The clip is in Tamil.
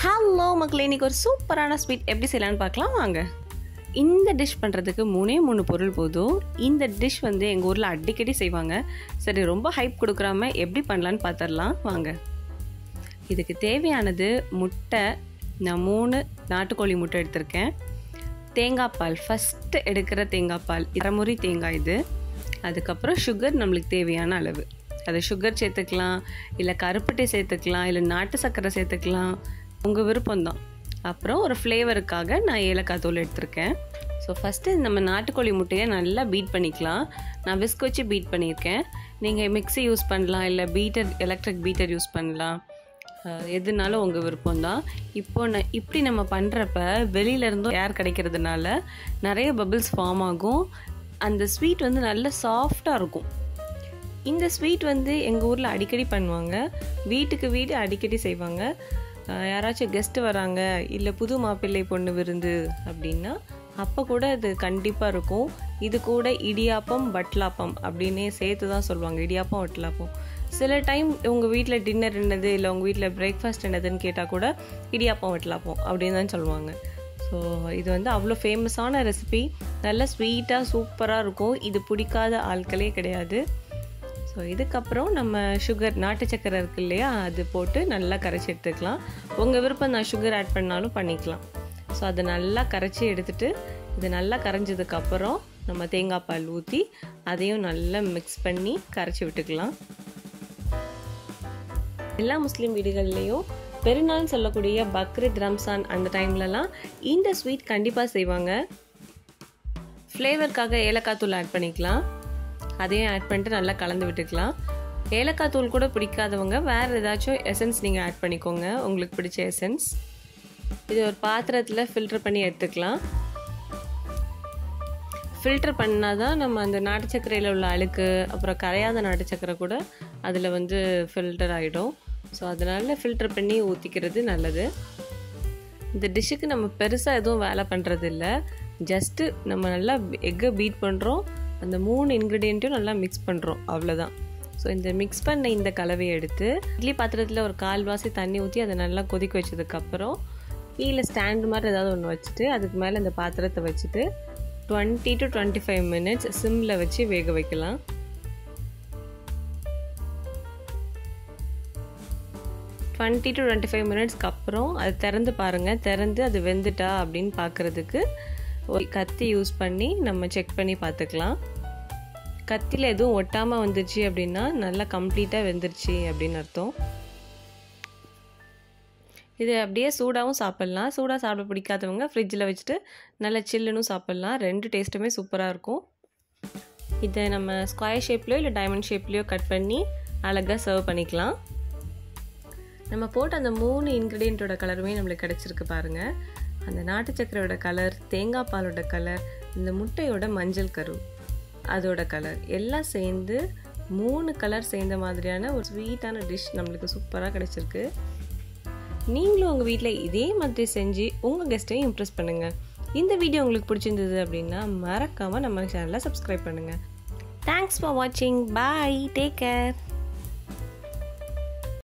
ஹலோ மக்களே இன்றைக்கி ஒரு சூப்பரான ஸ்வீட் எப்படி செய்யலான்னு பார்க்கலாம் வாங்க இந்த டிஷ் பண்ணுறதுக்கு மூணே மூணு பொருள் போதும் இந்த டிஷ் வந்து எங்கள் ஊரில் அடிக்கடி செய்வாங்க சரி ரொம்ப ஹைப் கொடுக்குறாம எப்படி பண்ணலான்னு பார்த்துடலாம் வாங்க இதுக்கு தேவையானது முட்டை நான் மூணு நாட்டுக்கோழி முட்டை எடுத்திருக்கேன் தேங்காய் பால் ஃபஸ்ட்டு எடுக்கிற தேங்காய் பால் இரமுறை தேங்காய் இது அதுக்கப்புறம் சுகர் நம்மளுக்கு தேவையான அளவு அது சுகர் சேர்த்துக்கலாம் இல்லை கருப்பட்டை சேர்த்துக்கலாம் இல்லை நாட்டு சர்க்கரை சேர்த்துக்கலாம் உங்கள் விருப்பம்தான் அப்புறம் ஒரு ஃப்ளேவருக்காக நான் ஏலக்காய் தூள் எடுத்திருக்கேன் ஸோ ஃபஸ்ட்டு நம்ம நாட்டுக்கோழி முட்டையை நல்லா பீட் பண்ணிக்கலாம் நான் விஸ்க் வச்சு பீட் பண்ணியிருக்கேன் நீங்கள் மிக்ஸி யூஸ் பண்ணலாம் இல்லை பீட்டர் எலக்ட்ரிக் பீட்டர் யூஸ் பண்ணலாம் அஹ் எதுனாலும் உங்கள் விருப்பம் தான் இப்போ ந இப்படி நம்ம பண்ணுறப்ப வெளியிலேருந்தும் ஏர் கிடைக்கிறதுனால நிறைய பபிள்ஸ் ஃபார்ம் ஆகும் அந்த ஸ்வீட் வந்து நல்ல சாஃப்டாக இருக்கும் இந்த ஸ்வீட் வந்து எங்கள் ஊரில் அடிக்கடி பண்ணுவாங்க வீட்டுக்கு வீடு அடிக்கடி செய்வாங்க அஹ் யாராச்சும் கெஸ்ட்டு வராங்க இல்லை புது மாப்பிள்ளை பொண்ணு விருந்து அப்படின்னா அப்போ கூட இது கண்டிப்பாக இருக்கும் இது கூட இடியாப்பம் பட்லாப்பம் அப்படின்னே சேர்த்து தான் சொல்லுவாங்க இடியாப்பம் வட்லாப்பம் சில டைம் உங்கள் வீட்டில் டின்னர் என்னது இல்லை உங்கள் வீட்டில் பிரேக்ஃபாஸ்ட் என்னதுன்னு கேட்டால் கூட இடியாப்பம் வட்லாப்பம் அப்படின்னு தான் சொல்லுவாங்க ஸோ இது வந்து அவ்வளோ ஃபேமஸான ரெசிபி நல்ல ஸ்வீட்டாக சூப்பராக இருக்கும் இது பிடிக்காத ஆட்களே கிடையாது ஸோ இதுக்கப்புறம் நம்ம சுகர் நாட்டு சக்கரை இருக்கு இல்லையா அது போட்டு நல்லா கரைச்சி எடுத்துக்கலாம் உங்கள் விருப்பம் நான் சுகர் ஆட் பண்ணாலும் பண்ணிக்கலாம் ஸோ அதை நல்லா கரைச்சி எடுத்துட்டு இது நல்லா கரைஞ்சதுக்கப்புறம் நம்ம தேங்காய் பால் ஊற்றி அதையும் நல்லா மிக்ஸ் பண்ணி கரைச்சி விட்டுக்கலாம் எல்லா முஸ்லீம் வீடுகள்லேயும் பெருநாள் சொல்லக்கூடிய பக்ரீத் ரம்சான் அந்த டைம்லலாம் இந்த ஸ்வீட் கண்டிப்பாக செய்வாங்க ஃப்ளேவருக்காக ஏலக்காய் தூள் ஆட் பண்ணிக்கலாம் அதையும் ஆட் பண்ணிட்டு நல்லா கலந்து விட்டுக்கலாம் ஏலக்காய் தூள் கூட பிடிக்காதவங்க வேறு ஏதாச்சும் எசன்ஸ் நீங்கள் ஆட் பண்ணிக்கோங்க உங்களுக்கு பிடிச்ச எசன்ஸ் இது ஒரு பாத்திரத்தில் ஃபில்டர் பண்ணி எடுத்துக்கலாம் ஃபில்டர் பண்ணால் தான் நம்ம அந்த நாட்டு சர்க்கரையில் உள்ள அழுக்கு அப்புறம் கரையாத நாட்டு சர்க்கரை கூட அதில் வந்து ஃபில்டர் ஆகிடும் ஸோ அதனால் ஃபில்டர் பண்ணி ஊற்றிக்கிறது நல்லது இந்த டிஷ்ஷுக்கு நம்ம பெருசாக எதுவும் வேலை பண்ணுறது இல்லை ஜஸ்ட்டு நம்ம நல்லா எக்கை பீட் பண்ணுறோம் அந்த மூணு இன்க்ரீடியண்ட்டையும் நல்லா மிக்ஸ் பண்ணுறோம் அவ்வளோதான் ஸோ இந்த மிக்ஸ் பண்ண இந்த கலவையை எடுத்து இட்லி பாத்திரத்தில் ஒரு கால்வாசி தண்ணி ஊற்றி அதை நல்லா கொதிக்க வச்சதுக்கப்புறம் கீழே ஸ்டாண்டு மாதிரி ஏதாவது ஒன்று வச்சுட்டு அதுக்கு மேலே இந்த பாத்திரத்தை வச்சுட்டு twenty to twenty five minutes சிம்மில் வச்சு வேக வைக்கலாம் டுவெண்ட்டி டு டுவெண்ட்டி ஃபைவ் மினிட்ஸ்க்கு அப்புறம் அது திறந்து பாருங்கள் திறந்து அது வெந்துட்டா அப்படின்னு பார்க்குறதுக்கு ஒரு கத்தி யூஸ் பண்ணி நம்ம செக் பண்ணி பார்த்துக்கலாம் கத்தியில் எதுவும் ஒட்டாமல் வந்துருச்சு அப்படின்னா நல்லா கம்ப்ளீட்டாக வெந்துருச்சு அப்படின்னு அர்த்தம் இது அப்படியே சூடாகவும் சாப்பிட்லாம் சூடாக சாப்பிட பிடிக்காதவங்க ஃப்ரிட்ஜில் வச்சுட்டு நல்லா சில்லுன்னு சாப்பிட்லாம் ரெண்டு டேஸ்ட்டுமே சூப்பராக இருக்கும் இதை நம்ம ஸ்கொயர் ஷேப்லேயோ இல்லை டைமண்ட் ஷேப்லேயோ கட் பண்ணி அழகாக சர்வ் பண்ணிக்கலாம் நம்ம போட்ட அந்த மூணு இன்க்ரீடியண்ட்டோட கலருமே நம்மளுக்கு கிடச்சிருக்கு பாருங்கள் அந்த நாட்டு சக்கரையோட கலர் தேங்காய் பாலோட கலர் இந்த முட்டையோட மஞ்சள் கரு அதோட கலர் எல்லாம் சேர்ந்து மூணு கலர் சேர்ந்த மாதிரியான ஒரு ஸ்வீட்டான டிஷ் நம்மளுக்கு சூப்பராக கிடச்சிருக்கு நீங்களும் உங்கள் வீட்டில் இதே மாதிரி செஞ்சு உங்கள் கெஸ்ட்டையும் இம்ப்ரெஸ் பண்ணுங்கள் இந்த வீடியோ உங்களுக்கு பிடிச்சிருந்தது அப்படின்னா மறக்காமல் நம்ம சேனலை சப்ஸ்கிரைப் பண்ணுங்கள் தேங்க்ஸ் ஃபார் வாட்சிங் பாய் டேக் கேர்